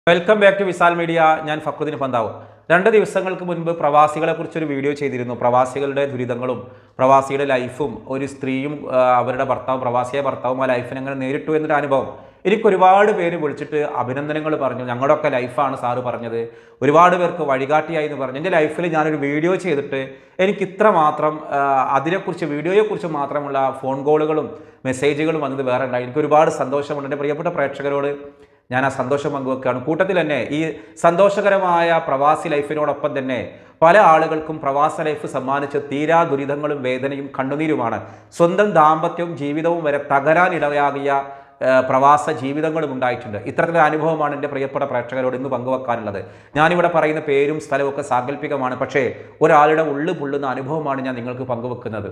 Welcome back to Visal media ഞാൻ ഫക്കുദ്ദീൻ പന്താവ് രണ്ട് ദിവസങ്ങൾക്ക് മുൻപ് പ്രവാസികളെ കുറിച്ചൊരു വീഡിയോ ചെയ്തിരുന്നു പ്രവാസികളുടെ ദുരിതങ്ങളും പ്രവാസിയുടെ ലൈഫും ഒരു സ്ത്രീയും ആ, അവരുടെ ഭർത്താവും പ്രവാസിയെ ഭർത്താവും ആ ലൈഫിനെ അങ്ങനെ നേരിട്ടു എന്നൊരു അനുഭവം എനിക്ക് ഒരുപാട് പേര് വിളിച്ചിട്ട് അഭിനന്ദനങ്ങൾ പറഞ്ഞു ഞങ്ങളുടെയൊക്കെ ലൈഫാണ് സാറ് പറഞ്ഞത് ഒരുപാട് പേർക്ക് വഴികാട്ടിയായി എന്ന് പറഞ്ഞു എൻ്റെ ലൈഫിൽ ഞാനൊരു വീഡിയോ ചെയ്തിട്ട് എനിക്ക് ഇത്ര മാത്രം ആ, അതിനെക്കുറിച്ച് വീഡിയോയെക്കുറിച്ച് മാത്രമുള്ള ഫോൺ കോളുകളും മെസ്സേജുകളും വന്നത് വേറെ ഉണ്ടായി എനിക്ക് ഒരുപാട് സന്തോഷമുണ്ട് എൻ്റെ പ്രിയപ്പെട്ട പ്രേക്ഷകരോട് ഞാൻ ആ സന്തോഷം പങ്കുവെക്കുകയാണ് കൂട്ടത്തിൽ തന്നെ ഈ സന്തോഷകരമായ പ്രവാസി ലൈഫിനോടൊപ്പം തന്നെ പല ആളുകൾക്കും പ്രവാസ ലൈഫ് സമ്മാനിച്ച തീരാ ദുരിതങ്ങളും വേദനയും കണ്ണുനീരുമാണ് സ്വന്തം ദാമ്പത്യവും ജീവിതവും വരെ തകരാനിടയാകിയ ഏഹ്, പ്രവാസ ജീവിതങ്ങളും ഉണ്ടായിട്ടുണ്ട് ഇത്തരത്തിലൊരു അനുഭവമാണ് എൻ്റെ പ്രിയപ്പെട്ട പ്രേക്ഷകരോട് ഇന്ന് പങ്കുവെക്കാനുള്ളത് ഞാനിവിടെ പറയുന്ന പേരും സ്ഥലവും ഒക്കെ സാങ്കല്പികമാണ് പക്ഷേ ഒരാളുടെ ഉള്ളു പൊള്ളുന്ന അനുഭവമാണ് ഞാൻ നിങ്ങൾക്ക് പങ്കുവെക്കുന്നത്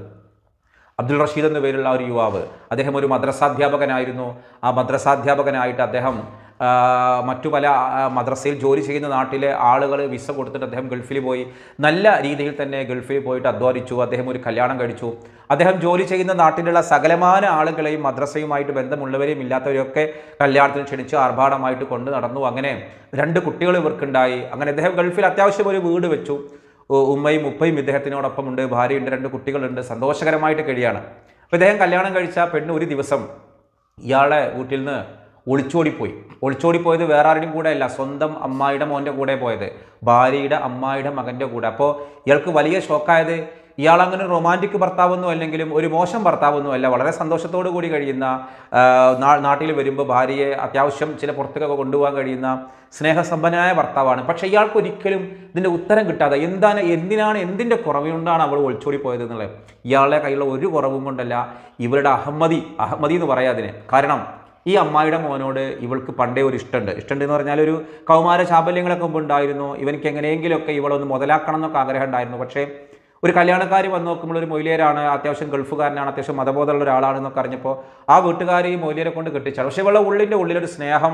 അബ്ദുൾ റഷീദ് എന്ന പേരുള്ള ഒരു യുവാവ് അദ്ദേഹം ഒരു മദ്രസാധ്യാപകനായിരുന്നു ആ മദ്രസാധ്യാപകനായിട്ട് അദ്ദേഹം ആ, മറ്റു പല ആ, മദ്രസയിൽ ജോലി ചെയ്യുന്ന നാട്ടിലെ ആളുകൾ വിസ കൊടുത്തിട്ട് അദ്ദേഹം ഗൾഫിൽ പോയി നല്ല രീതിയിൽ തന്നെ ഗൾഫിൽ പോയിട്ട് അധ്വാനിച്ചു അദ്ദേഹം ഒരു കല്യാണം കഴിച്ചു അദ്ദേഹം ജോലി ചെയ്യുന്ന നാട്ടിലുള്ള സകലമാന ആളുകളെയും മദ്രസയുമായിട്ട് ബന്ധമുള്ളവരെയും ഇല്ലാത്തവരെയൊക്കെ കല്യാണത്തിന് ക്ഷണിച്ച് ആർഭാടമായിട്ട് കൊണ്ട് നടന്നു അങ്ങനെ രണ്ട് കുട്ടികൾ ഇവർക്കുണ്ടായി അങ്ങനെ അദ്ദേഹം ഗൾഫിൽ അത്യാവശ്യം ഒരു വീട് വെച്ചു ഉ- ഉമ്മയും ഉപ്പയും ഇദ്ദേഹത്തിനോടൊപ്പം ഉണ്ട് ഭാര്യയുണ്ട് രണ്ട് കുട്ടികളുണ്ട് സന്തോഷകരമായിട്ട് കഴിയാണ് അപ്പോൾ ഇദ്ദേഹം കല്യാണം കഴിച്ച പെണ്ണ് ഒരു ദിവസം ഇയാളെ വീട്ടിൽ നിന്ന് ഒളിച്ചോടിപ്പോയി ഒളിച്ചോടിപ്പോയത് വേറെ ആരുടെയും കൂടെ അല്ല സ്വന്തം അമ്മായിയുടെ മോൻ്റെ കൂടെ പോയത് ഭാര്യയുടെ അമ്മായിയുടെ മകൻ്റെ കൂടെ അപ്പോൾ ഇയാൾക്ക് വലിയ ഷോക്കായത് ഇയാൾ അങ്ങനെ റൊമാൻറ്റിക് ഭർത്താവൊന്നും അല്ലെങ്കിലും ഒരു മോശം ഭർത്താവൊന്നും അല്ല വളരെ സന്തോഷത്തോടു കൂടി കഴിയുന്ന ആ, നാ- നാട്ടിൽ വരുമ്പോൾ ഭാര്യയെ അത്യാവശ്യം ചില പുറത്തേക്കൊക്കെ കൊണ്ടുപോകാൻ കഴിയുന്ന സ്നേഹസമ്പന്നനായ ഭർത്താവാണ് പക്ഷേ ഇയാൾക്ക് ഒരിക്കലും ഇതിൻ്റെ ഉത്തരം കിട്ടാതെ എന്താണ് എന്തിനാണ് എന്തിൻ്റെ കുറവുകൊണ്ടാണ് അവൾ ഒളിച്ചോടി പോയത് എന്നുള്ളത് ഇയാളുടെ കയ്യിലുള്ള ഒരു കുറവും കൊണ്ടല്ല ഇവരുടെ അഹമ്മദി അഹമ്മദി എന്ന് പറയാം അതിന് കാരണം ഈ അമ്മായിയുടെ മോനോട് ഇവൾക്ക് പണ്ടേ ഒരു ഇഷ്ടമുണ്ട് ഇഷ്ടമുണ്ട് എന്ന് പറഞ്ഞാൽ ഒരു കൗമാര ചാബല്യങ്ങളൊക്കെ മുമ്പ് ഉണ്ടായിരുന്നു ഇവനിക്ക് എങ്ങനെയെങ്കിലുമൊക്കെ ഇവളൊന്ന് മുതലാക്കണം എന്നൊക്കെ ആഗ്രഹം ഉണ്ടായിരുന്നു പക്ഷേ ഒരു കല്യാണക്കാരി വന്ന് നോക്കുമ്പോൾ ഒരു മൊയിലിയരാണ് അത്യാവശ്യം ഗൾഫുകാരനാണ് അത്യാവശ്യം മതബോധമുള്ള ഒരാളാണെന്നൊക്കെ അറിഞ്ഞപ്പോൾ ആ വീട്ടുകാർ ഈ മൊയിലിയരെ കൊണ്ട് കെട്ടിച്ചാൽ പക്ഷേ ഇവളുടെ ഉള്ളിൻ്റെ ഉള്ളിലൊരു സ്നേഹം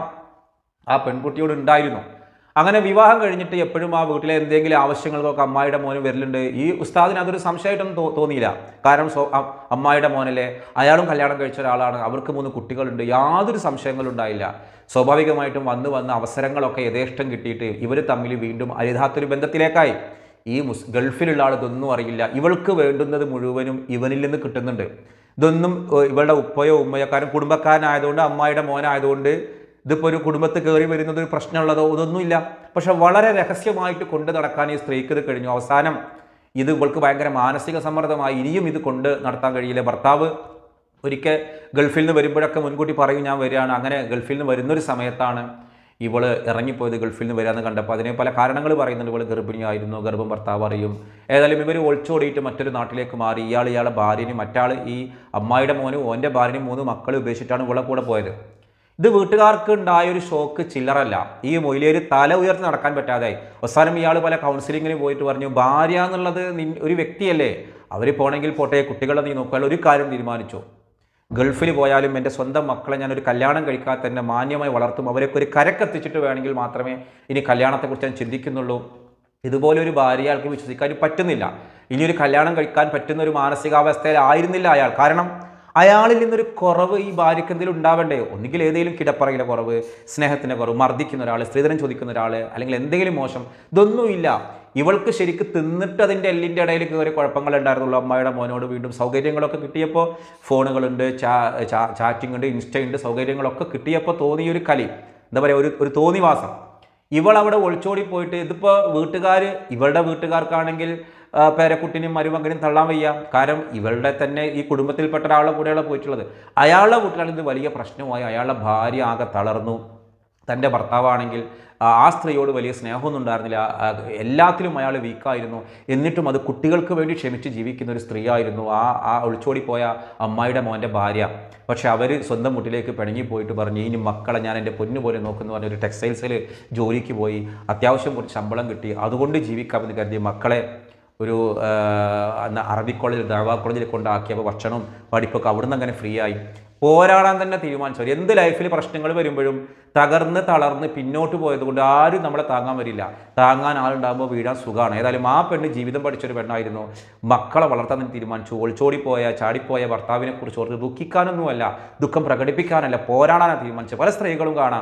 ആ പെൺകുട്ടിയോട് ഉണ്ടായിരുന്നു അങ്ങനെ വിവാഹം കഴിഞ്ഞിട്ട് എപ്പോഴും ആ വീട്ടിലെ എന്തെങ്കിലും ആവശ്യങ്ങൾക്കൊക്കെ അമ്മായിയുടെ മോന് വരലുണ്ട് ഈ ഉസ്താദിന് അതൊരു സംശയമായിട്ടൊന്നും തോ- തോന്നിയില്ല കാരണം സ്വ- അ- അമ്മായിയുടെ മോനല്ലേ അയാളും കല്യാണം കഴിച്ച ഒരാളാണ് അവർക്ക് മൂന്ന് കുട്ടികളുണ്ട് യാതൊരു സംശയങ്ങളും ഉണ്ടായില്ല സ്വാഭാവികമായിട്ടും വന്ന് വന്ന് അവസരങ്ങളൊക്കെ യഥേഷ്ടം കിട്ടിയിട്ട് ഇവർ തമ്മിൽ വീണ്ടും അരുതാത്തൊരു ബന്ധത്തിലേക്കായി ഈ മുസ് ഗൾഫിലുള്ള ആൾ ഇതൊന്നും അറിയില്ല ഇവൾക്ക് വേണ്ടുന്നത് മുഴുവനും ഇവനിൽ നിന്ന് കിട്ടുന്നുണ്ട് ഇതൊന്നും ഏഹ്, ഇവളുടെ ഉപ്പയോ ഉമ്മയോ കാരണം കുടുംബക്കാരനായതുകൊണ്ട് അമ്മായിയുടെ മോനായതുകൊണ്ട് ഇതിപ്പോൾ ഒരു കുടുംബത്തിൽ കയറി വരുന്നത് ഒരു പ്രശ്നമുള്ളതോ ഇതൊന്നുമില്ല പക്ഷെ വളരെ രഹസ്യമായിട്ട് കൊണ്ട് നടക്കാൻ ഈ സ്ത്രീക്ക് ഇത് കഴിഞ്ഞു അവസാനം ഇത് ഇവൾക്ക് ഭയങ്കര മാനസിക സമ്മർദ്ദമായി ഇനിയും ഇത് കൊണ്ട് നടത്താൻ കഴിയില്ല ഭർത്താവ് ഒരിക്കൽ ഗൾഫിൽ നിന്ന് വരുമ്പോഴൊക്കെ മുൻകൂട്ടി പറയും ഞാൻ വരികയാണ് അങ്ങനെ ഗൾഫിൽ നിന്ന് വരുന്നൊരു സമയത്താണ് ഇവള് ഇറങ്ങിപ്പോയത് ഗൾഫിൽ നിന്ന് വരാമെന്ന് കണ്ടപ്പോൾ അതിന് പല കാരണങ്ങൾ പറയുന്നുണ്ട് ഇവള് ഗർഭിണിയായിരുന്നു ഗർഭം ഭർത്താവ് അറിയും ഏതായാലും ഇവർ ഒളിച്ചോടിയിട്ട് മറ്റൊരു നാട്ടിലേക്ക് മാറി ഇയാൾ ഇയാളെ ഭാര്യനും മറ്റാൾ ഈ അമ്മായിയുടെ മോനും ഓൻ്റെ ഭാര്യനും മൂന്ന് മക്കളെ ഉപേക്ഷിച്ചിട്ടാണ് ഇവളെ കൂടെ പോയത് ഇത് വീട്ടുകാർക്ക് ഉണ്ടായ ഒരു ഷോക്ക് ചില്ലറല്ല ഈ മൊയിലേര് തല ഉയർത്തി നടക്കാൻ പറ്റാതായി അവസാനം ഇയാൾ പല കൗൺസിലിങ്ങിന് പോയിട്ട് പറഞ്ഞു ഭാര്യ എന്നുള്ളത് നിൻ- ഒരു വ്യക്തിയല്ലേ അവർ പോണെങ്കിൽ പോട്ടെ കുട്ടികളെ നീ നോക്കാൻ ഒരു കാര്യം തീരുമാനിച്ചു ഗൾഫിൽ പോയാലും എൻ്റെ സ്വന്തം മക്കളെ ഞാൻ ഒരു കല്യാണം കഴിക്കാതെ തന്നെ മാന്യമായി വളർത്തും അവരൊക്കെ ഒരു കരക്കെത്തിച്ചിട്ട് വേണമെങ്കിൽ മാത്രമേ ഇനി കല്യാണത്തെക്കുറിച്ച് ഞാൻ ചിന്തിക്കുന്നുള്ളൂ ഇതുപോലെ ഒരു ഭാര്യ അയാൾക്ക് വിശ്വസിക്കാൻ പറ്റുന്നില്ല ഇനി ഒരു കല്യാണം കഴിക്കാൻ പറ്റുന്ന ഒരു മാനസികാവസ്ഥയിലായിരുന്നില്ല അയാൾ കാരണം അയാളിൽ നിന്നൊരു കുറവ് ഈ ഭാര്യയ്ക്ക് എന്തെങ്കിലും ഉണ്ടാവേണ്ടേ ഒന്നുകിൽ ഏതെങ്കിലും കിടപ്പറയിലെ കുറവ് സ്നേഹത്തിൻ്റെ കുറവ് മർദ്ദിക്കുന്ന ഒരാൾ സ്ത്രീധനം ചോദിക്കുന്ന ഒരാൾ അല്ലെങ്കിൽ എന്തെങ്കിലും മോശം ഇതൊന്നുമില്ല ഇവൾക്ക് ശരിക്ക് തിന്നിട്ട് അതിൻ്റെ എല്ലിൻ്റെ ഇടയിൽ കയറി കുഴപ്പങ്ങൾ ഉണ്ടായിരുന്നുള്ളൂ അമ്മയുടെ മോനോട് വീണ്ടും സൗകര്യങ്ങളൊക്കെ കിട്ടിയപ്പോൾ ഫോണുകളുണ്ട് ചാ ചാ- ചാറ്റിംഗ് ഉണ്ട് ഇൻസ്റ്റ ഉണ്ട് സൗകര്യങ്ങളൊക്കെ കിട്ടിയപ്പോൾ തോന്നിയൊരു കലി എന്താ പറയുക ഒരു ഒരു തോന്നിവാസം ഇവൾ അവിടെ ഒളിച്ചോടി പോയിട്ട് ഇതിപ്പോൾ വീട്ടുകാർ ഇവളുടെ വീട്ടുകാർക്കാണെങ്കിൽ ആ, പേരക്കുട്ടിനും മരുമകനും തള്ളാൻ വയ്യ കാരണം ഇവളുടെ തന്നെ ഈ കുടുംബത്തിൽപ്പെട്ട ഒരാളുടെ കൂടെയാണ് പോയിട്ടുള്ളത് അയാളുടെ വീട്ടിലാണ് ഇത് വലിയ പ്രശ്നമായി അയാളുടെ ഭാര്യ ആകെ തളർന്നു തൻ്റെ ഭർത്താവാണെങ്കിൽ ആ ആ സ്ത്രീയോട് വലിയ സ്നേഹമൊന്നും ഉണ്ടായിരുന്നില്ല ആ, എല്ലാത്തിലും അയാൾ വീക്കായിരുന്നു എന്നിട്ടും അത് കുട്ടികൾക്ക് വേണ്ടി ക്ഷമിച്ച് ജീവിക്കുന്ന ഒരു സ്ത്രീയായിരുന്നു ആ ആ ഒളിച്ചോടിപ്പോയ അമ്മായിയുടെ മോൻ്റെ ഭാര്യ പക്ഷെ അവർ സ്വന്തം വീട്ടിലേക്ക് പിണങ്ങി പോയിട്ട് പറഞ്ഞു ഇനി മക്കളെ ഞാൻ എൻ്റെ പൊന്നു പോലെ നോക്കുന്നു പറഞ്ഞ ഒരു ടെക്സ്റ്റൈൽസിൽ ജോലിക്ക് പോയി അത്യാവശ്യം കുറച്ച് ശമ്പളം കിട്ടി അതുകൊണ്ട് ജീവിക്കാമെന്ന് കരുതി മക്കളെ ഒരു ആ, അന്ന് അറബി കോളേജിൽ ദാവാ കോളേജിൽ കൊണ്ടാക്കിയപ്പോൾ ഭക്ഷണവും പഠിപ്പൊക്കെ അവിടുന്ന് അങ്ങനെ ഫ്രീ ആയി പോരാടാൻ തന്നെ തീരുമാനിച്ചു എന്ത് ലൈഫിൽ പ്രശ്നങ്ങൾ വരുമ്പോഴും തകർന്ന് തളർന്ന് പിന്നോട്ട് പോയത് കൊണ്ട് ആരും നമ്മളെ താങ്ങാൻ വരില്ല താങ്ങാൻ ആളുണ്ടാകുമ്പോൾ വീഴാൻ സുഖമാണ് ഏതായാലും ആ പെണ്ണ് ജീവിതം പഠിച്ചൊരു പെണ്ണായിരുന്നു മക്കളെ വളർത്താൻ തന്നെ തീരുമാനിച്ചു ഒളിച്ചോടിപ്പോയ ചാടിപ്പോയ ഭർത്താവിനെ കുറിച്ച് ഓർത്ത് ദുഃഖിക്കാനൊന്നുമല്ല ദുഃഖം പ്രകടിപ്പിക്കാനല്ല പോരാടാനാണ് തീരുമാനിച്ചത് പല സ്ത്രീകളും കാണാം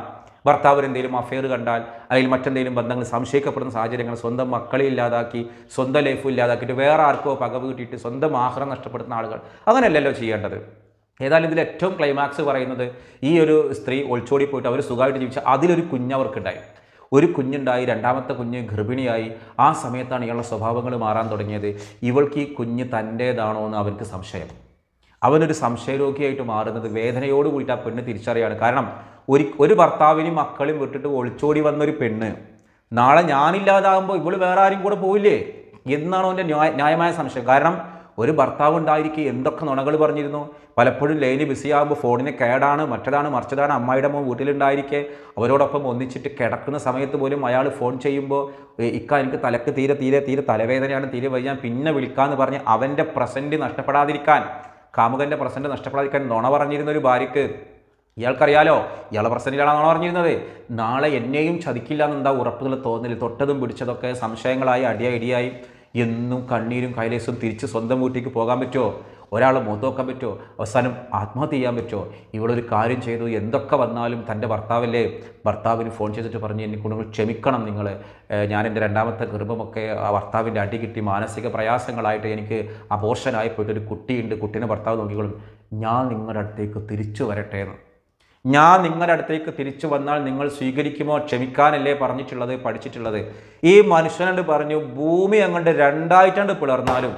ഭർത്താവിന് എന്തെങ്കിലും അഫെയർ കണ്ടാൽ അല്ലെങ്കിൽ മറ്റെന്തെങ്കിലും ബന്ധങ്ങൾ സംശയിക്കപ്പെടുന്ന സാഹചര്യങ്ങൾ സ്വന്തം മക്കളെ ഇല്ലാതാക്കി സ്വന്തം ലൈഫ് ഇല്ലാതാക്കിയിട്ട് വേറെ ആർക്കോ പക വീട്ടിയിട്ട് സ്വന്തം ആഹാരം നഷ്ടപ്പെടുത്തുന്ന ആളുകൾ അങ്ങനെയല്ലല്ലോ ചെയ്യേണ്ടത് ഏതായാലും ഇതിൽ ഏറ്റവും ക്ലൈമാക്സ് പറയുന്നത് ഈ ഒരു സ്ത്രീ ഒളിച്ചോടി പോയിട്ട് അവർ സുഖമായിട്ട് ജീവിച്ച അതിലൊരു കുഞ്ഞവർക്കുണ്ടായി ഒരു കുഞ്ഞുണ്ടായി രണ്ടാമത്തെ കുഞ്ഞ് ഗർഭിണിയായി ആ സമയത്താണ് ഇയാളുടെ സ്വഭാവങ്ങൾ മാറാൻ തുടങ്ങിയത് ഇവൾക്ക് ഈ കുഞ്ഞ് തൻ്റേതാണോ എന്ന് അവർക്ക് സംശയം അവനൊരു സംശയരോഗിയായിട്ട് മാറുന്നത് വേദനയോട് കൂടിയിട്ട് ആ പെണ്ണ് തിരിച്ചറിയാണ് കാരണം ഒരു ഒരു ഭർത്താവിനും മക്കളും വിട്ടിട്ട് ഒളിച്ചോടി വന്നൊരു പെണ്ണ് നാളെ ഞാനില്ലാതാകുമ്പോൾ ഇവള് വേറെ ആരും കൂടെ പോയില്ലേ എന്നാണോ എൻ്റെ ന്യായ ന്യായമായ സംശയം കാരണം ഒരു ഭർത്താവ് ഉണ്ടായിരിക്കെ എന്തൊക്കെ നുണകൾ പറഞ്ഞിരുന്നു പലപ്പോഴും ലൈന് ബിസിയാകുമ്പോൾ ഫോണിന് കേടാണ് മറ്റതാണ് മറിച്ചതാണ് അമ്മായിയുടെ മോൻ വീട്ടിലുണ്ടായിരിക്കെ അവരോടൊപ്പം ഒന്നിച്ചിട്ട് കിടക്കുന്ന സമയത്ത് പോലും അയാൾ ഫോൺ ചെയ്യുമ്പോൾ "ഏ, ഇക്ക എനിക്ക് തലക്ക് തീരെ തീരെ തീരെ തലവേദനയാണ് തീരെ വയ്യ ഞാൻ പിന്നെ വിളിക്കാമെന്ന് പറഞ്ഞ് അവൻ്റെ പ്രസൻറ്റ് നഷ്ടപ്പെടാതിരിക്കാൻ കാമുകൻ്റെ പ്രസൻറ്റ് നഷ്ടപ്പെടാതിരിക്കാൻ നുണ പറഞ്ഞിരുന്ന ഒരു ഭാര്യയ്ക്ക് ഇയാൾക്കറിയാലോ ഇയാളെ പ്രസൻറ്റിലാണെന്നാണ് പറഞ്ഞിരുന്നത് നാളെ എന്നെയും ചതിക്കില്ല എന്നെന്താ ഉറപ്പുകൾ തോന്നൽ തൊട്ടതും പിടിച്ചതൊക്കെ സംശയങ്ങളായി അടിയായി ഇടിയായി എന്നും കണ്ണീരും കൈലേസും തിരിച്ച് സ്വന്തം വീട്ടിലേക്ക് പോകാൻ പറ്റുമോ ഒരാൾ മുഖത്ത് നോക്കാൻ പറ്റുമോ അവസാനം ആത്മഹത്യ ചെയ്യാൻ പറ്റുമോ ഇവളൊരു കാര്യം ചെയ്തു എന്തൊക്കെ വന്നാലും തൻ്റെ ഭർത്താവല്ലേ ഭർത്താവിന് ഫോൺ ചെയ്തിട്ട് പറഞ്ഞ് എന്നെ കുടുംബം ക്ഷമിക്കണം നിങ്ങൾ ഞാൻ എൻ്റെ രണ്ടാമത്തെ ഗർഭമൊക്കെ ആ ഭർത്താവിൻ്റെ അടി കിട്ടി മാനസിക പ്രയാസങ്ങളായിട്ട് എനിക്ക് അബോർഷനായി പോയിട്ട് ഒരു കുട്ടിയുണ്ട് കുട്ടീനെ ഭർത്താവ് നോക്കിക്കോളും ഞാൻ നിങ്ങളുടെ അടുത്തേക്ക് തിരിച്ചു വരട്ടെ എന്ന് ഞാൻ നിങ്ങളുടെ അടുത്തേക്ക് തിരിച്ചു വന്നാൽ നിങ്ങൾ സ്വീകരിക്കുമോ ക്ഷമിക്കാനല്ലേ പറഞ്ഞിട്ടുള്ളത് പഠിച്ചിട്ടുള്ളത് ഈ മനുഷ്യനോട് പറഞ്ഞു ഭൂമി അങ്ങോട്ട് രണ്ടായിട്ടാണ്ട് പിളർന്നാലും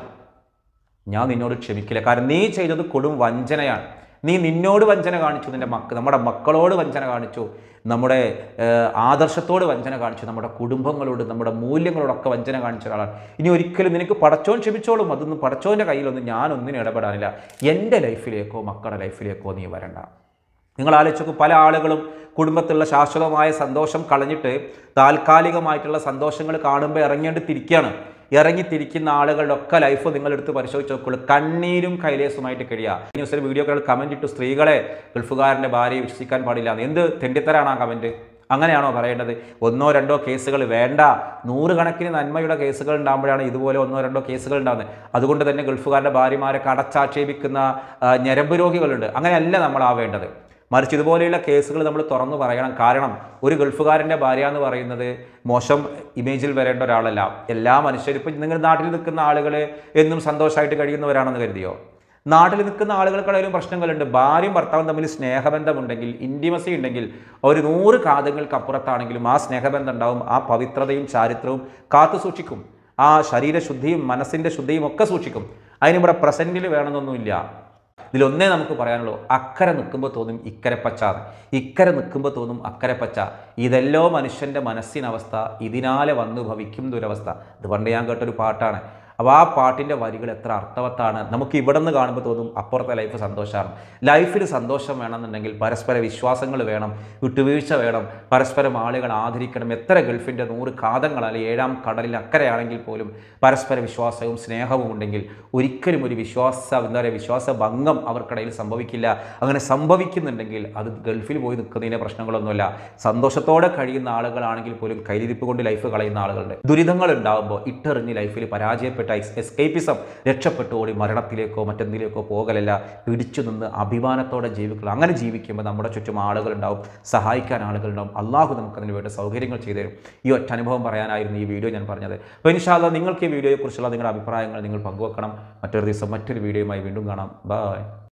ഞാൻ നിന്നോട് ക്ഷമിക്കില്ല കാരണം നീ ചെയ്തത് കൊടും വഞ്ചനയാണ് നീ നിന്നോട് വഞ്ചന കാണിച്ചു നിൻ്റെ മക്ക നമ്മുടെ മക്കളോട് വഞ്ചന കാണിച്ചു നമ്മുടെ ഏഹ്, ആദർശത്തോട് വഞ്ചന കാണിച്ചു നമ്മുടെ കുടുംബങ്ങളോട് നമ്മുടെ മൂല്യങ്ങളോടൊക്കെ വഞ്ചന കാണിച്ച ഒരാളാണ് ഇനി ഒരിക്കലും നിനക്ക് പടച്ചോൻ ക്ഷമിച്ചോളും അതൊന്നും പടച്ചോൻ്റെ കയ്യിലൊന്നും ഞാനൊന്നിനും ഇടപെടാനില്ല എൻ്റെ ലൈഫിലേക്കോ മക്കളുടെ ലൈഫിലേക്കോ നീ വരണ്ട നിങ്ങൾ ആലോചിച്ചു പല ആളുകളും കുടുംബത്തിലുള്ള ശാശ്വതമായ സന്തോഷം കളഞ്ഞിട്ട് താൽക്കാലികമായിട്ടുള്ള സന്തോഷങ്ങൾ കാണുമ്പോൾ ഇറങ്ങിയോണ്ട് തിരിക്കുകയാണ് ഇറങ്ങി തിരിക്കുന്ന ആളുകളുടെ ഒക്കെ ലൈഫ് നിങ്ങളെടുത്ത് പരിശോധിച്ച് നോക്കുള്ളൂ കണ്ണീരും കൈലേസുമായിട്ട് കഴിയുക ഈ ന്യൂസിൽ വീഡിയോ കമൻറ്റ് ഇട്ടു സ്ത്രീകളെ ഗൾഫുകാരൻ്റെ ഭാര്യയെ വിശ്വസിക്കാൻ പാടില്ല എന്ന്. എന്ത് തെണ്ടിത്തരാണ് ആ കമൻറ്റ് അങ്ങനെയാണോ പറയേണ്ടത് ഒന്നോ രണ്ടോ കേസുകൾ വേണ്ട നൂറുകണക്കിന് നന്മയുടെ കേസുകൾ ഉണ്ടാകുമ്പോഴാണ് ഇതുപോലെ ഒന്നോ രണ്ടോ കേസുകൾ ഉണ്ടാകുന്നത് അതുകൊണ്ട് തന്നെ ഗൾഫുകാരുടെ ഭാര്യമാരൊക്കെ അടച്ചാക്ഷേപിക്കുന്ന ആ, ഞരമ്പ് രോഗികളുണ്ട് അങ്ങനെയല്ല നമ്മളാവേണ്ടത് മറിച്ച് ഇതുപോലെയുള്ള കേസുകൾ നമ്മൾ തുറന്നു പറയണം കാരണം ഒരു ഗൾഫുകാരൻ്റെ ഭാര്യ എന്ന് പറയുന്നത് മോശം ഇമേജിൽ വരേണ്ട ഒരാളല്ല എല്ലാ മനുഷ്യരും ഇപ്പം നിങ്ങൾ നാട്ടിൽ നിൽക്കുന്ന ആളുകൾ എന്നും സന്തോഷമായിട്ട് കഴിയുന്നവരാണെന്ന് കരുതിയോ നാട്ടിൽ നിൽക്കുന്ന ആളുകൾക്കിടയിലും പ്രശ്നങ്ങളുണ്ട് ഭാര്യയും ഭർത്താവും തമ്മിൽ സ്നേഹബന്ധമുണ്ടെങ്കിൽ ഇൻറ്റിമസി ഉണ്ടെങ്കിൽ ഒരു നൂറ് കാതങ്ങൾക്ക് അപ്പുറത്താണെങ്കിലും ആ സ്നേഹബന്ധം ഉണ്ടാവും ആ പവിത്രതയും ചാരിത്രവും കാത്തു സൂക്ഷിക്കും ആ ശരീരശുദ്ധിയും മനസ്സിൻ്റെ ശുദ്ധിയും ഒക്കെ സൂക്ഷിക്കും അതിനിവിടെ പ്രസൻറ്റിൽ വേണമെന്നൊന്നുമില്ല ഇതിലൊന്നേ നമുക്ക് പറയാനുള്ളൂ അക്കരെ നിൽക്കുമ്പോൾ തോന്നും ഇക്കരെ പച്ച എന്ന്. ഇക്കരെ നിൽക്കുമ്പോൾ തോന്നും അക്കരെ പച്ച ഇതെല്ലോ മനുഷ്യൻ്റെ മനസ്സിനവസ്ഥ ഇതിനാലെ വന്നു ഭവിക്കും ദുരവസ്ഥ ഇത് പണ്ട് ഞാൻ കേട്ടൊരു പാട്ടാണ് അപ്പോൾ ആ പാട്ടിൻ്റെ വരികൾ എത്ര അർത്ഥവത്താണ് നമുക്ക് ഇവിടെ നിന്ന് കാണുമ്പോൾ തോന്നും അപ്പുറത്തെ ലൈഫ് സന്തോഷമാണ് ലൈഫിൽ സന്തോഷം വേണമെന്നുണ്ടെങ്കിൽ പരസ്പര വിശ്വാസങ്ങൾ വേണം വിട്ടുവീഴ്ച വേണം പരസ്പരം ആളുകൾ ആദരിക്കണം എത്ര ഗൾഫിൻ്റെ നൂറ് കാതങ്ങൾ അല്ലെങ്കിൽ ഏഴാം കടലിൽ അക്കരെയാണെങ്കിൽ പോലും പരസ്പര വിശ്വാസവും സ്നേഹവും ഉണ്ടെങ്കിൽ ഒരിക്കലും ഒരു വിശ്വാസ എന്താ പറയുക വിശ്വാസ ഭംഗം അവർക്കിടയിൽ സംഭവിക്കില്ല അങ്ങനെ സംഭവിക്കുന്നുണ്ടെങ്കിൽ അത് ഗൾഫിൽ പോയി നിൽക്കുന്നതിൻ്റെ പ്രശ്നങ്ങളൊന്നുമില്ല സന്തോഷത്തോടെ കഴിയുന്ന ആളുകളാണെങ്കിൽ പോലും കയ്യിലിരിപ്പ് കൊണ്ട് ലൈഫ് കളയുന്ന ആളുകളുണ്ട് ദുരിതങ്ങൾ ഉണ്ടാകുമ്പോൾ ഇട്ടെറിഞ്ഞ് ലൈഫിൽ പരാജയപ്പെട്ട എസ്കേപ്പിസം രക്ഷപ്പെട്ടു ഓടി മരണത്തിലേക്കോ മറ്റെന്തിലേക്കോ പോകലല്ല പിടിച്ചു നിന്ന് അഭിമാനത്തോടെ ജീവിക്കുക അങ്ങനെ ജീവിക്കുമ്പോൾ നമ്മുടെ ചുറ്റും ആളുകളുണ്ടാവും സഹായിക്കാൻ ആളുകളുണ്ടാവും അള്ളാഹു നമുക്ക് അതിന് വേണ്ട സൗകര്യങ്ങൾ ചെയ്തു തരും ഈ ഒറ്റ അനുഭവം പറയാനായിരുന്നു ഈ വീഡിയോ ഞാൻ പറഞ്ഞത് അപ്പോൾ ഇൻഷാല്ല നിങ്ങൾക്ക് ഈ വീഡിയോയെക്കുറിച്ചുള്ള നിങ്ങളുടെ അഭിപ്രായങ്ങൾ നിങ്ങൾ പങ്കുവെക്കണം മറ്റൊരു ദിവസം മറ്റൊരു വീഡിയോയുമായി വീണ്ടും കാണാം ബൈ